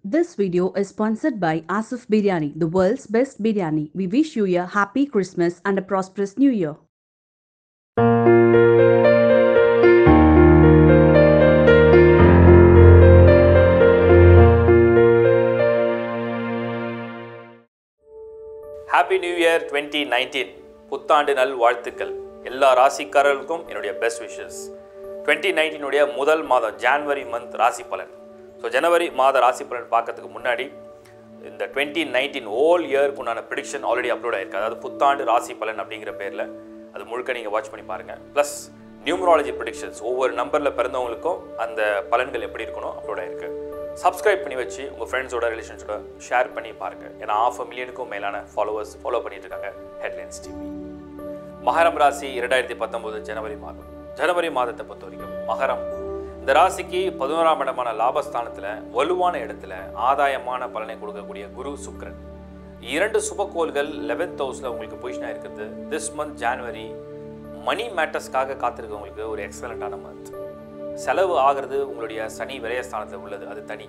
This video is sponsored by Asif Biryani, the world's best biryani. We wish you a happy Christmas and a prosperous new year. Happy new year twenty nineteen புத்தாண்டு நல் வாழ்த்துக்கள் எல்லா ராசிக்காரர்களுக்கும் என்னுடைய best wishes twenty நைன்டீனுடைய முதல் மாதம் January month ராசி பலன் ஸோ ஜனவரி மாத ராசி பலன் பார்க்கறதுக்கு முன்னாடி இந்த டுவெண்ட்டி நைன்டீன் ஓல் இயருக்கு உண்டான ப்ரிடிக்ஷன் ஆல்ரெடி அப்லோட் ஆயிருக்கு அதாவது புத்தாண்டு ராசி பலன் அப்படிங்கிற பேரில் அது முழுக்க நீங்கள் வாட்ச் பண்ணி பாருங்கள் ப்ளஸ் நியூமராலஜி ப்ரிடிக்ஷன்ஸ் ஒவ்வொரு நம்பரில் பிறந்தவங்களுக்கும் அந்த பலன்கள் எப்படி இருக்கணும் அப்லோட் ஆயிருக்கு சப்ஸ்கிரைப் பண்ணி வச்சு உங்கள் ஃப்ரெண்ட்ஸோட ரிலேஷன்ஸோட ஷேர் பண்ணி பாருங்கள் ஏன்னா ஆஃப் மில்லியனுக்கும் மேலான ஃபாலோவர்ஸ் ஃபாலோ பண்ணிட்டு இருக்காங்க ஹெட்லைன்ஸ் டிவி மகரம் ராசி இரண்டாயிரத்தி பத்தொம்போது ஜனவரி மாதம் ஜனவரி மாதத்தை பொறுத்த வரைக்கும் மகரம் இந்த ராசிக்கு பதினோராம் இடமான லாபஸ்தானத்தில் வலுவான இடத்துல ஆதாயமான பலனை கொடுக்கக்கூடிய குரு சுக்கிரன் இரண்டு சுபக்கோள்கள் லெவன்த் ஹவுஸில் உங்களுக்கு பொசிஷனாக இருக்கிறது திஸ் மந்த் ஜான்வரி மணி மேட்டர்ஸ்க்காக காத்திருக்கவங்களுக்கு ஒரு எக்ஸலண்ட்டான மந்த் செலவு ஆகிறது உங்களுடைய சனி விரயஸ்தானத்தில் உள்ளது அது தனி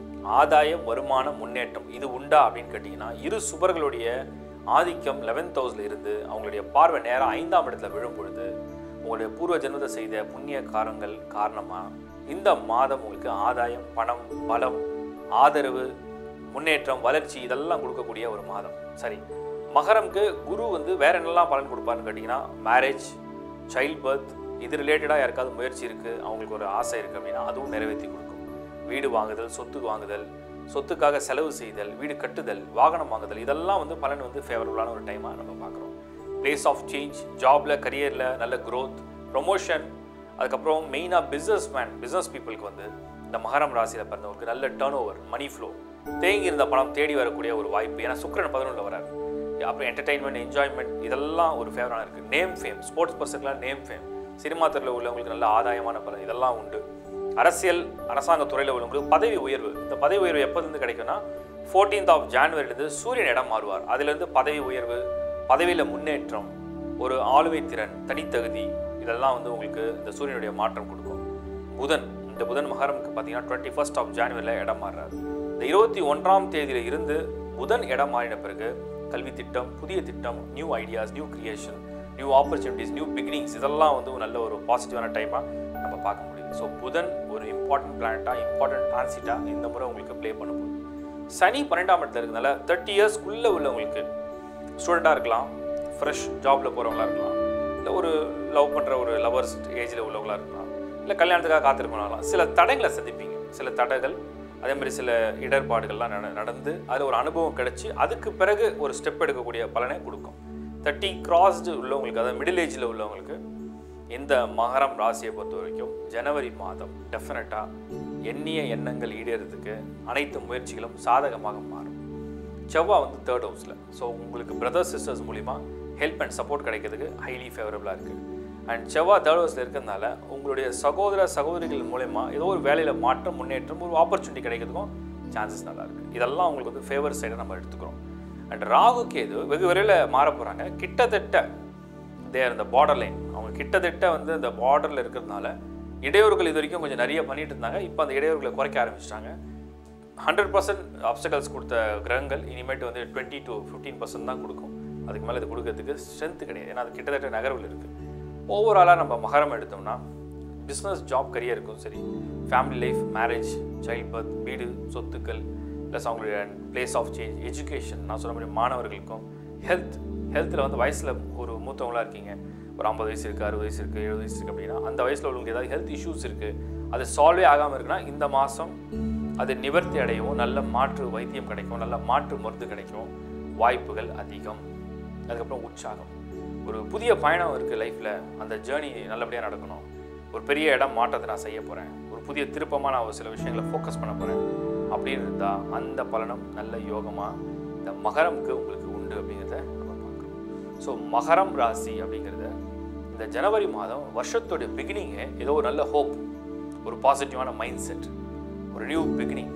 ஆதாயம் வருமானம் முன்னேற்றம் இது உண்டா அப்படின்னு கேட்டிங்கன்னா இரு சுபர்களுடைய ஆதிக்கம் லெவன்த் ஹவுஸில் இருந்து அவங்களுடைய பார்வை நேரம் ஐந்தாம் இடத்துல விழும் பொழுது உங்களுடைய பூர்வ ஜென்மத்தை செய்த புண்ணிய காரங்கள் காரணமாக இந்த மாதம் உங்களுக்கு ஆதாயம் பணம் பலம் ஆதரவு முன்னேற்றம் வளர்ச்சி இதெல்லாம் கொடுக்கக்கூடிய ஒரு மாதம் சரி மகரம்க்கு குரு வந்து வேற என்னெல்லாம் பலன் கொடுப்பாருன்னு கேட்டிங்கன்னா மேரேஜ் சைல்ட் பர்த் இது ரிலேட்டடாக யாருக்காவது முயற்சி இருக்குது அவங்களுக்கு ஒரு ஆசை இருக்குது அப்படின்னா அதுவும் நிறைவேற்றி கொடுக்கும் வீடு வாங்குதல் சொத்து வாங்குதல் சொத்துக்காக செலவு செய்தல் வீடு கட்டுதல் வாகனம் வாங்குதல் இதெல்லாம் வந்து பலன் வந்து ஃபேவரபுளான ஒரு டைமாக நம்ம பார்க்குறோம் பிளேஸ் ஆஃப் சேஞ்ச் ஜாபில் கரியரில் நல்ல growth ப்ரொமோஷன் அதுக்கப்புறம் மெயினாக பிஸ்னஸ் மேன் பிஸ்னஸ் பீப்புளுக்கு வந்து இந்த மகரம் ராசியில் பிறந்தவங்களுக்கு நல்ல டேர்ன் ஓவர் மணி ஃப்ளோ தேங்கி இருந்த பணம் தேடி வரக்கூடிய ஒரு வாய்ப்பு ஏன்னா சுக்கிரன் பதினொன்றில் வராரு அப்புறம் என்டர்டைன்மெண்ட் என்ஜாய்மெண்ட் இதெல்லாம் ஒரு ஃபேவரான இருக்குது நேம் ஃபேம் ஸ்போர்ட்ஸ் பர்சனுக்குலாம் நேம் ஃபேம் சினிமா துறையில் உள்ளவங்களுக்கு நல்ல ஆதாயமான பலன் இதெல்லாம் உண்டு அரசியல் அரசாங்க துறையில் உள்ளவங்களுக்கு பதவி உயர்வு இந்த பதவி உயர்வு எப்போதுலேருந்து கிடைக்கும்னா ஃபோர்டீன்த் ஆஃப் ஜான்வரிலேருந்து சூரியன் இடம் மாறுவார் அதுலேருந்து பதவி உயர்வு பதவியில் முன்னேற்றம் ஒரு ஆளுமை திறன் தனித்தகுதி இதெல்லாம் வந்து உங்களுக்கு இந்த சூரியனுடைய மாற்றம் கொடுக்கும் புதன் இந்த புதன் மகரமுக்கு பார்த்தீங்கன்னா டுவெண்ட்டி ஃபர்ஸ்ட் ஆஃப் ஜான்வரியில் இடம் மாறுறாரு இந்த இருபத்தி ஒன்றாம் தேதியில இருந்து புதன் இடம் மாறின பிறகு கல்வி திட்டம் புதிய திட்டம் new ideas new creation new opportunities new beginnings இதெல்லாம் வந்து ஒரு நல்ல ஒரு பாசிட்டிவான டைமாக நம்ம பார்க்க முடியுது ஸோ புதன் ஒரு இம்பார்ட்டன்ட் பிளானட்டாக இம்பார்ட்டன்ட் டிரான்சிட்டாக இந்த முறை உங்களுக்கு ப்ளே பண்ண போகுது சனி பன்னெண்டாம் இடத்துல இருக்கிறதுனால தேர்ட்டி இயர்ஸ்க்குள்ளே உள்ளவங்களுக்கு ஸ்டூடெண்ட்டாக இருக்கலாம் ஃப்ரெஷ் ஜாபில் போகிறவங்களா இருக்கலாம் இல்லை ஒரு லவ் பண்ணுற ஒரு லவர்ஸ் ஏஜில் உள்ளவங்களா இருக்கலாம் இல்லை கல்யாணத்துக்காக காத்திருக்கணும் சில தடைகளை சந்திப்பீங்க சில தடைகள் அதே மாதிரி சில இடர்பாடுகள்லாம் நட நடந்து அதில் ஒரு அனுபவம் கிடைச்சி அதுக்கு பிறகு ஒரு ஸ்டெப் எடுக்கக்கூடிய பலனை கொடுக்கும் தேர்ட்டி கிராஸ்டு உள்ளவங்களுக்கு அதாவது மிடில் ஏஜில் உள்ளவங்களுக்கு இந்த மகரம் ராசியை பொறுத்த வரைக்கும் ஜனவரி மாதம் டெஃபினட்டாக எண்ணிய எண்ணங்கள் ஈடேறதுக்கு அனைத்து முயற்சிகளும் சாதகமாக மாறும் செவ்வாய் வந்து தேர்ட் ஹவுஸில் ஸோ உங்களுக்கு பிரதர்ஸ் சிஸ்டர்ஸ் மூலிமா ஹெல்ப் அண்ட் சப்போர்ட் கிடைக்கிறதுக்கு ஹைலி ஃபேவரபுளாக இருக்குது அண்ட் செவ்வாய் தேர்ட் ஹவுஸில் இருக்கிறதுனால உங்களுடைய சகோதர சகோதரிகள் மூலயமா ஏதோ ஒரு வேலையில் மாற்றம் முன்னேற்றம் ஒரு ஆப்பர்ச்சுனிட்டி கிடைக்கிறதுக்கும் சான்சஸ் நல்லா இருக்குது இதெல்லாம் உங்களுக்கு வந்து ஃபேவர் சைடை நம்ம எடுத்துக்கிறோம் அண்ட் ராகு கேது வெகு விரைவில் மாற போகிறாங்க கிட்டத்தட்ட தேர் இந்த பார்டர் லைன் அவங்க கிட்டத்தட்ட வந்து இந்த பார்டரில் இருக்கிறதுனால இடையூறுகள் இது வரைக்கும் கொஞ்சம் நிறைய பண்ணிட்டு இருந்தாங்க இப்போ அந்த இடையூறுகளை குறைக்க ஆரம்பிச்சிட்டாங்க ஹண்ட்ரட் பர்சன்ட் அப்சகல்ஸ் கொடுத்த கிரகங்கள் இனிமேட்டு வந்து டுவெண்ட்டி டு ஃபிஃப்டீன் பர்சன்ட் தான் கொடுக்கும் அதுக்கு மேலே இது கொடுக்கறதுக்கு ஸ்ட்ரென்த் கிடையாது ஏன்னா அது கிட்டத்தட்ட நகர்வில் இருக்குது ஓவராலாக நம்ம மகரம் எடுத்தோம்னா பிஸ்னஸ் ஜாப் கரியருக்கும் சரி family life marriage child birth வீடு சொத்துக்கள் ப்ளஸ் அவங்களுடைய பிளேஸ் ஆஃப் சேஞ்ச் எஜுகேஷன் நான் சொன்ன மாதிரி மாணவர்களுக்கும் ஹெல்த் ஹெல்த்தில் வந்து வயசில் ஒரு மூத்தவங்களாக இருக்கீங்க ஒரு ஐம்பது வயசு இருக்குது அறுபது வயசு இருக்குது எழுபது வயசு இருக்குது அப்படின்னா அந்த வயசில் உள்ளவங்களுக்கு ஏதாவது ஹெல்த் இஷ்யூஸ் இருக்குது அது சால்வே ஆகாமல் இருக்குன்னா இந்த மாதம் அது நிவர்த்தி அடையவும் நல்ல மாற்று வைத்தியம் கிடைக்கும் நல்ல மாற்று மருந்து கிடைக்கும் வாய்ப்புகள் அதிகம் அதுக்கப்புறம் உற்சாகம் ஒரு புதிய பயணம் இருக்குது லைஃப்பில் அந்த ஜேர்னி நல்லபடியாக நடக்கணும் ஒரு பெரிய இடம் மாற்றத்தை நான் செய்ய போகிறேன் ஒரு புதிய திருப்பமாக நான் ஒரு சில விஷயங்களை ஃபோக்கஸ் பண்ண போகிறேன் அப்படின்னு இருந்தால் அந்த பலனும் நல்ல யோகமாக இந்த மகரம்க்கு உங்களுக்கு உண்டு அப்படிங்கிறத நம்ம பார்க்குறோம் ஸோ மகரம் ராசி அப்படிங்கிறத இந்த ஜனவரி மாதம் வருஷத்தோடைய பிகினிங்கே ஏதோ ஒரு நல்ல ஹோப் ஒரு பாசிட்டிவான மைண்ட் செட் ஒரு நியூ பிகினிங்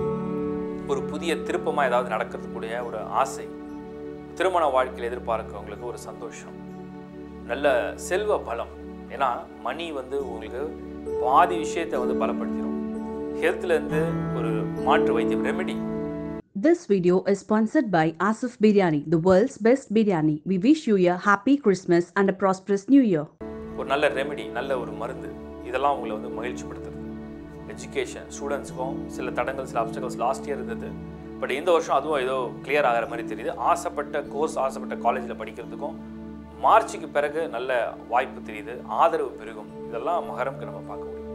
ஒரு புதிய திருப்பமாக ஏதாவது நடக்கிறதுக்கூடிய ஒரு ஆசை திருமண வாழ்க்கையில் எதிர்பார்க்கிறவங்களுக்கு ஒரு சந்தோஷம் நல்ல செல்வ பலம் ஏன்னா மணி வந்து உங்களுக்கு பாதி விஷயத்தை வந்து பலப்படுத்திடும் ஹெல்த்லேருந்து ஒரு மாற்று வைத்தியம் remedy This video is sponsored by Asif Biryani, the world's best biryani. We wish you a happy Christmas and a prosperous new year. ஒரு நல்ல ரெமெடி நல்ல ஒரு மருந்து இதெல்லாம் உங்களை வந்து மகிழ்ச்சிப்படுத்துறது எஜுகேஷன் ஸ்டூடெண்ட்ஸுக்கும் சில தடங்கள் சில அப்டக்கல்ஸ் லாஸ்ட் இயர் இருந்தது பட் இந்த வருஷம் அதுவும் ஏதோ கிளியர் ஆகிற மாதிரி தெரியுது ஆசைப்பட்ட கோர்ஸ் ஆசைப்பட்ட காலேஜில் படிக்கிறதுக்கும் மார்ச்சுக்கு பிறகு நல்ல வாய்ப்பு தெரியுது ஆதரவு பெருகும் இதெல்லாம் மகரம்க்கு நம்ம பார்க்க முடியும்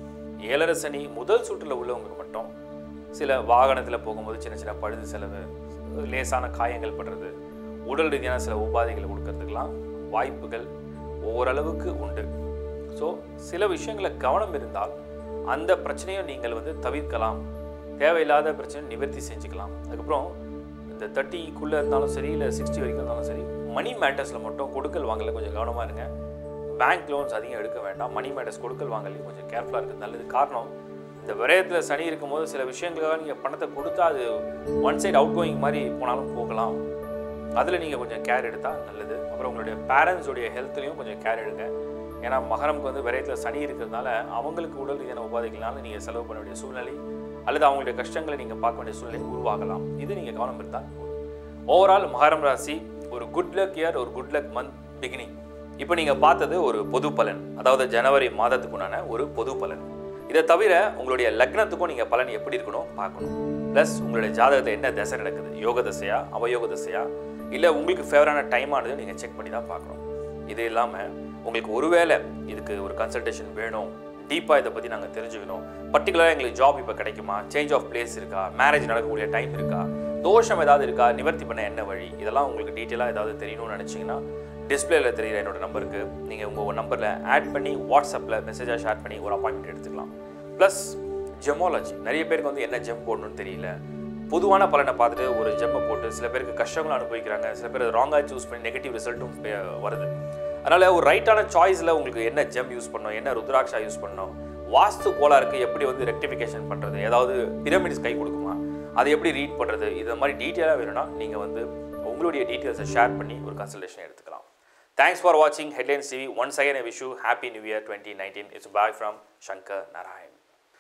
ஏழரை சனி முதல் சுற்றில் உள்ளவங்களுக்கு மட்டும் சில வாகனத்தில் போகும்போது சின்ன சின்ன பழுது செலவு லேசான காயங்கள் படுறது உடல் ரீதியான சில உபாதைகளை கொடுக்கறதுக்கெல்லாம் வாய்ப்புகள் ஓரளவுக்கு உண்டு ஸோ சில விஷயங்களை கவனம் இருந்தால் அந்த பிரச்சனையை நீங்கள் வந்து தவிர்க்கலாம் தேவையில்லாத பிரச்சனை நிவர்த்தி செஞ்சுக்கலாம் அதுக்கப்புறம் இந்த தேர்ட்டிக்குள்ளே இருந்தாலும் சரி இல்லை சிக்ஸ்டி வரைக்கும் இருந்தாலும் சரி மணி மேட்டர்ஸில் மட்டும் கொடுக்கல் வாங்கல கொஞ்சம் கவனமாக இருங்க பேங்க் லோன்ஸ் அதிகம் எடுக்க வேண்டாம் மணி மேட்டர்ஸ் கொடுக்கல் வாங்கலையும் கொஞ்சம் கேர்ஃபுல்லாக இருக்குது நல்லது காரணம் இந்த விரயத்தில் சனி இருக்கும்போது சில விஷயங்களுக்காக நீங்கள் பணத்தை கொடுத்தா அது ஒன் சைடு அவுட் கோயிங் மாதிரி போனாலும் போகலாம் அதில் நீங்கள் கொஞ்சம் கேர் எடுத்தால் நல்லது அப்புறம் உங்களுடைய பேரண்ட்ஸுடைய ஹெல்த்லையும் கொஞ்சம் கேர் எடுங்க ஏன்னா மகரம்க்கு வந்து விரயத்தில் சனி இருக்கிறதுனால அவங்களுக்கு உடல் ரீதியான உபாதைகள்னால நீங்கள் செலவு பண்ண வேண்டிய சூழ்நிலை அல்லது அவங்களுடைய கஷ்டங்களை நீங்கள் பார்க்க வேண்டிய சூழ்நிலை உருவாகலாம் இது நீங்கள் கவனம் இருந்தால் ஓவரால் மகரம் ராசி ஒரு குட் லக் இயர் ஒரு குட் லக் மந்த் பிகினிங் இப்போ நீங்கள் பார்த்தது ஒரு பொது பலன் அதாவது ஜனவரி மாதத்துக்குண்டான ஒரு பொது பலன் இதை தவிர உங்களுடைய லக்னத்துக்கும் நீங்கள் பலன் எப்படி இருக்கணும் பார்க்கணும் ப்ளஸ் உங்களுடைய ஜாதகத்தை என்ன தசை நடக்குது யோக தசையா அவயோக தசையா இல்லை உங்களுக்கு ஃபேவரான டைம் ஆனது நீங்கள் செக் பண்ணி தான் பார்க்கணும் இது இல்லாமல் உங்களுக்கு ஒருவேளை இதுக்கு ஒரு கன்சல்டேஷன் வேணும் டீப்பாக இதை பற்றி நாங்கள் தெரிஞ்சுக்கணும் பர்டிகுலராக எங்களுக்கு ஜாப் இப்போ கிடைக்குமா சேஞ்ச் ஆஃப் பிளேஸ் இருக்கா மேரேஜ் நடக்கக்கூடிய டைம் இருக்கா தோஷம் ஏதாவது இருக்கா நிவர்த்தி பண்ண என்ன வழி இதெல்லாம் உங்களுக்கு டீட்டெயிலாக ஏதாவது தெரியணும்னு நினச்சிங்கன்னா டிஸ்பிளேல தெரியுற என்னோட நம்பருக்கு நீங்கள் உங்கள் நம்பரில் ஆட் பண்ணி வாட்ஸ்அப்பில் மெசேஜாக ஷேர் பண்ணி ஒரு அப்பாயின்மெண்ட் எடுத்துக்கலாம் ப்ளஸ் ஜெமாலஜி நிறைய பேருக்கு வந்து என்ன ஜெம் போடணும்னு தெரியல பொதுவான பலனை பார்த்துட்டு ஒரு ஜெம்மை போட்டு சில பேருக்கு கஷ்டங்களும் அனுபவிக்கிறாங்க சில பேர் ராங்காக சூஸ் பண்ணி நெகட்டிவ் ரிசல்ட்டும் வருது அதனால் ஒரு ரைட்டான சாய்ஸில் உங்களுக்கு என்ன ஜெம் யூஸ் பண்ணணும் என்ன ருத்ராட்சா யூஸ் பண்ணணும் வாஸ்து கோளாறுக்கு எப்படி வந்து ரெக்டிஃபிகேஷன் பண்ணுறது ஏதாவது பிரமிட்ஸ் கை கொடுக்குமா அதை எப்படி ரீட் பண்ணுறது இது மாதிரி டீட்டெயிலாக வேணும்னா நீங்கள் வந்து உங்களுடைய டீட்டெயில்ஸை ஷேர் பண்ணி ஒரு கன்சல்டேஷன் எடுத்துக்கலாம் தேங்க்ஸ் ஃபார் வாட்சிங் headlines TV once again I wish you happy new year twenty nineteen it's bye from Shankar Narayan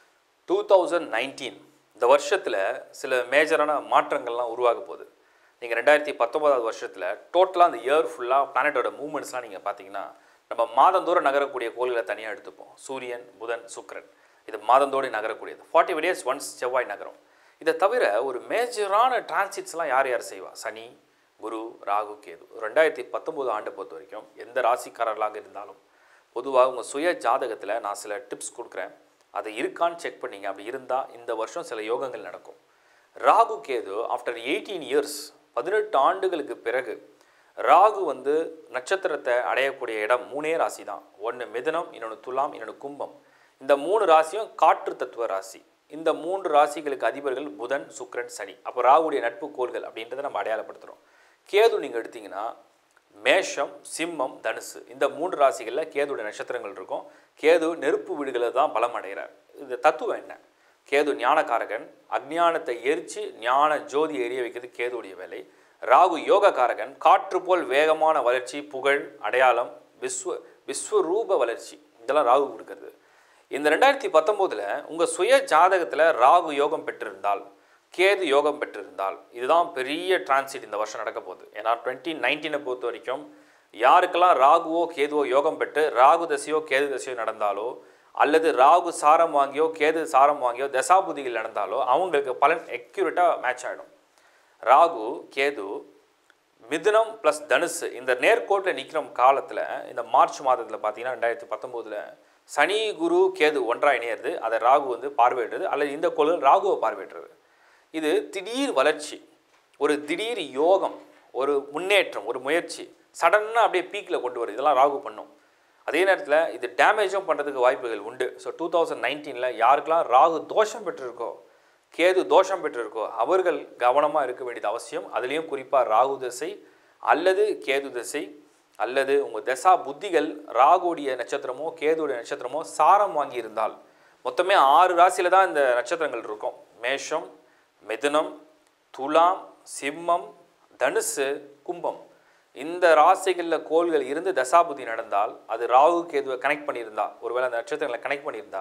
two thousand nineteen இந்த வருஷத்தில் சில மேஜரான மாற்றங்கள்லாம் உருவாக போகுது நீங்கள் ரெண்டாயிரத்தி பத்தொன்பதாவது வருஷத்தில் டோட்டலாக அந்த இயர் ஃபுல்லாக பிளானட்டோட மூவ்மெண்ட்ஸ்லாம் நீங்கள் பார்த்தீங்கன்னா நம்ம மாதந்தோறும் நகரக்கூடிய கோள்களை தனியாக எடுத்துப்போம் சூரியன் புதன் சுக்கிரன் இது மாதந்தோடு நகரக்கூடியது ஃபார்ட்டி டேஸ் ஒன்ஸ் செவ்வாய் நகரம் இதை தவிர ஒரு மேஜரான டிரான்சிட்ஸ்லாம் யார் யார் செய்வா சனி குரு ராகு கேது ரெண்டாயிரத்தி பத்தொம்போது ஆண்டை பொறுத்த வரைக்கும் எந்த ராசிக்காரர்களாக இருந்தாலும் பொதுவாக உங்கள் சுய ஜாதகத்தில் நான் சில டிப்ஸ் கொடுக்குறேன் அது இருக்கான்னு செக் பண்ணீங்க அப்படி இருந்தால் இந்த வருஷம் சில யோகங்கள் நடக்கும் Rahu Ketu after eighteen years பதினெட்டு ஆண்டுகளுக்கு பிறகு ராகு வந்து நட்சத்திரத்தை அடையக்கூடிய இடம் மூணே ராசி தான் ஒன்று மிதுனம் இன்னொன்று துலாம் இன்னொன்று கும்பம் இந்த மூணு ராசியும் காற்று தத்துவ ராசி இந்த மூன்று ராசிகளுக்கு அதிபர்கள் புதன் சுக்கிரன் சனி அப்போ ராகுடைய நட்பு கோள்கள் அப்படின்றத நம்ம அடையாளப்படுத்துகிறோம் கேது நீங்கள் எடுத்தீங்கன்னா மேஷம் சிம்மம் தனுசு இந்த மூன்று ராசிகளில் கேதுடைய நட்சத்திரங்கள் இருக்கும் கேது நெருப்பு வீடுகளை தான் பலம் அடைகிறார் இது தத்துவம் என்ன கேது ஞானகாரகன் அஜ்ஞானத்தை எரித்து ஞான ஜோதி எரிய வைக்கிறது கேதுடைய வேலை ராகு யோககாரகன் காற்று போல் வேகமான வளர்ச்சி புகழ் அடையாளம் விஸ்வ விஸ்வரூப வளர்ச்சி இதெல்லாம் ராகு கொடுக்கறது இந்த ரெண்டாயிரத்தி பத்தொம்போதில் உங்கள் சுய ஜாதகத்தில் ராகு யோகம் பெற்றிருந்தால் கேது யோகம் பெற்றிருந்தால் இதுதான் பெரிய டிரான்சிட் இந்த வருஷம் நடக்க போகுது ஏன்னா டுவெண்ட்டி நைன்டீனை பொறுத்த வரைக்கும் யாருக்கெல்லாம் ராகுவோ கேதுவோ யோகம் பெற்று ராகு தசையோ கேது தசையோ நடந்தாலோ அல்லது ராகு சாரம் வாங்கியோ கேது சாரம் வாங்கியோ தசாபுதிகள் நடந்தாலோ அவங்களுக்கு பலன் எக்யூரேட்டாக மேட்ச் ஆகிடும் ராகு கேது மிதுனம் ப்ளஸ் தனுசு இந்த நேர்கோட்டில் நிற்கிற காலத்தில் இந்த மார்ச் மாதத்தில் பார்த்தீங்கன்னா ரெண்டாயிரத்தி பத்தொம்போதில் சனி குரு கேது ஒன்றா இணையிறது அதை ராகு வந்து பார்வையிடுறது அல்லது இந்த கோள்கள் ராகுவை பார்வையிடுறது இது திடீர் வளர்ச்சி ஒரு திடீர் யோகம் ஒரு முன்னேற்றம் ஒரு முயற்சி சடனாக அப்படியே பீக்கில் கொண்டு வருது இதெல்லாம் ராகு பண்ணும் அதே நேரத்தில் இது டேமேஜும் பண்ணுறதுக்கு வாய்ப்புகள் உண்டு ஸோ டூ தௌசண்ட் நைன்டீனில் யாருக்கெல்லாம் ராகு தோஷம் பெற்றிருக்கோ கேது தோஷம் பெற்றிருக்கோ அவர்கள் கவனமாக இருக்க வேண்டியது அவசியம் அதுலேயும் குறிப்பாக ராகு திசை அல்லது கேது திசை அல்லது உங்கள் தசா புத்திகள் ராகுடைய நட்சத்திரமோ கேதுடைய நட்சத்திரமோ சாரம் வாங்கியிருந்தால் மொத்தமே ஆறு ராசியில் தான் இந்த நட்சத்திரங்கள் இருக்கும் மேஷம் மிதுனம் துலாம் சிம்மம் தனுசு கும்பம் இந்த ராசிகளில் கோள்கள் இருந்து தசாபுதி நடந்தால் அது ராகு கேதுவை கனெக்ட் பண்ணியிருந்தா ஒருவேளை அந்த நட்சத்திரங்களை கனெக்ட் பண்ணியிருந்தா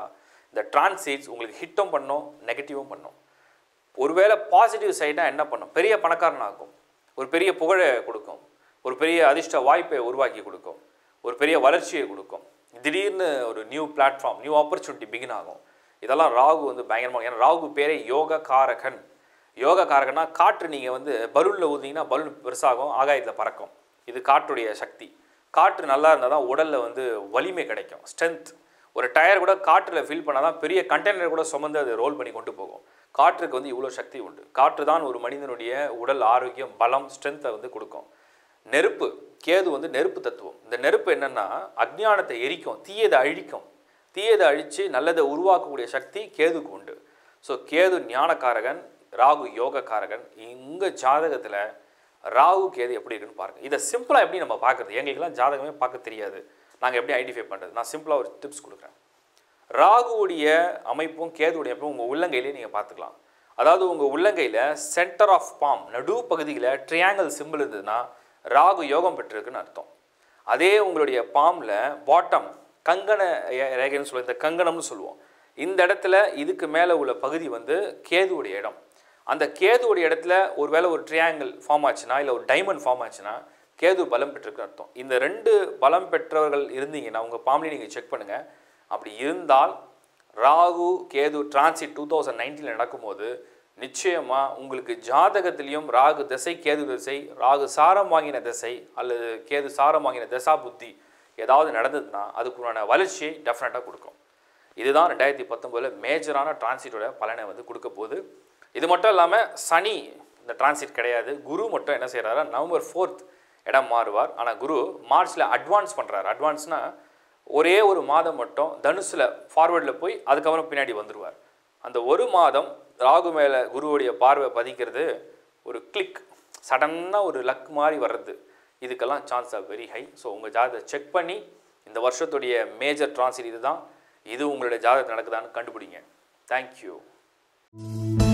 இந்த டிரான்சிட்ஸ் உங்களுக்கு ஹிட்டும் பண்ணும் நெகட்டிவும் பண்ணும் ஒருவேளை பாசிட்டிவ் சைடா என்ன பண்ணும் பெரிய பணக்காரன் ஆகும் ஒரு பெரிய புகழை கொடுக்கும் ஒரு பெரிய அதிர்ஷ்ட வாய்ப்பை உருவாக்கி கொடுக்கும் ஒரு பெரிய வளர்ச்சியை கொடுக்கும் திடீர்னு ஒரு new platform new opportunity begin ஆகும் இதெல்லாம் ராகு வந்து பயங்கரமாக ஏன்னா ராகு பேரே யோக காரகன் யோக காரகன்னா காற்று நீங்கள் வந்து பலூனில் ஊதிங்கன்னா பலூன் பெருசாகும் ஆகாயத்தில் பறக்கும் இது காற்றுடைய சக்தி காற்று நல்லா இருந்தால் தான் உடலில் வந்து வலிமை கிடைக்கும் ஸ்ட்ரென்த் ஒரு டயர் கூட காற்றில் ஃபில் பண்ணால் தான் பெரிய கண்டெய்னர் கூட சுமந்து அதை ரோல் பண்ணி கொண்டு போகும் காற்றுக்கு வந்து இவ்வளோ சக்தி உண்டு காற்று தான் ஒரு மனிதனுடைய உடல் ஆரோக்கியம் பலம் ஸ்ட்ரென்த்தை வந்து கொடுக்கும் நெருப்பு கேது வந்து நெருப்பு தத்துவம் இந்த நெருப்பு என்னன்னா அஜ்ஞானத்தை எரிக்கும் தீயதை அழிக்கும் தீயதை அழித்து நல்லதை உருவாக்கக்கூடிய சக்தி கேதுக்கு உண்டு ஸோ கேது ஞானக்காரகன் ராகு யோகக்காரகன் உங்கள் ஜாதகத்தில் ராகு கேது எப்படி இருக்குன்னு பாருங்கள் இதை சிம்பிளாக எப்படி நம்ம பார்க்குறது எங்களுக்கெல்லாம் ஜாதகமே பார்க்க தெரியாது நாங்கள் எப்படி ஐடென்டிஃபை பண்ணுறது நான் சிம்பிளாக ஒரு டிப்ஸ் கொடுக்குறேன் ராகுவுடைய அமைப்பும் கேதுவுடைய அமைப்பும் உங்கள் உள்ளங்கையிலே நீங்கள் பார்த்துக்கலாம் அதாவது உங்கள் உள்ளங்கையில் சென்டர் ஆஃப் பாம் நடு பகுதியில் ட்ரையாங்கிள் சிம்பிள் இருந்ததுன்னா ராகு யோகம் பெற்றிருக்குன்னு அர்த்தம் அதே உங்களுடைய பாம்பில் பாட்டம் கங்கண ரே- ரேகைன்னு சொல்லுவோம் இந்த கங்கணம்னு சொல்லுவோம் இந்த இடத்துல இதுக்கு மேலே உள்ள பகுதி வந்து கேதுவுடைய இடம் அந்த கேதுவுடைய இடத்துல ஒருவேளை ஒரு ட்ரையாங்கிள் ஃபார்ம் ஆச்சுன்னா இல்லை ஒரு டைமண்ட் ஃபார்ம் ஆச்சுன்னா கேது பலம் பெற்றிருக்குன்னு அர்த்தம் இந்த ரெண்டு பலம் பெற்றவர்கள் இருந்தீங்கன்னா உங்கள் பாம்பளி நீங்கள் செக் பண்ணுங்கள் அப்படி இருந்தால் Rahu Ketu transit two thousand நைன்டீனில் நடக்கும்போது நிச்சயமாக உங்களுக்கு ஜாதகத்திலையும் ராகு திசை கேது திசை ராகு சாரம் வாங்கின திசை அல்லது கேது சாரம் வாங்கின தசா புத்தி ஏதாவது நடந்ததுன்னா அதுக்குண்டான வளர்ச்சியை டெஃபினட்டாக கொடுக்கும் இதுதான் ரெண்டாயிரத்தி பத்தொம்போதில் மேஜரான டிரான்சிட்டோட பலனை வந்து கொடுக்க போகுது இது மட்டும் இல்லாமல் சனி இந்த டிரான்சிட் கிடையாது குரு மட்டும் என்ன செய்கிறாரா நவம்பர் ஃபோர்த் இடம் மாறுவார் ஆனால் குரு மார்ச்சில் அட்வான்ஸ் பண்ணுறாரு அட்வான்ஸ்னால் ஒரே ஒரு மாதம் மட்டும் தனுசில் ஃபார்வர்டில் போய் அதுக்கப்புறம் பின்னாடி வந்துடுவார் அந்த ஒரு மாதம் ராகு மேலே குருவுடைய பார்வை பதிக்கிறது ஒரு கிளிக் சடன்னாக ஒரு லக் மாதிரி வர்றது இதுக்கெல்லாம் chance are very high so உங்கள் ஜாதகத்தை செக் பண்ணி இந்த வருஷத்துடைய மேஜர் டிரான்சிட் இதுதான் இது உங்களுடைய ஜாதகத்தில் நடக்குதான்னு கண்டுபிடிங்க தேங்க்யூ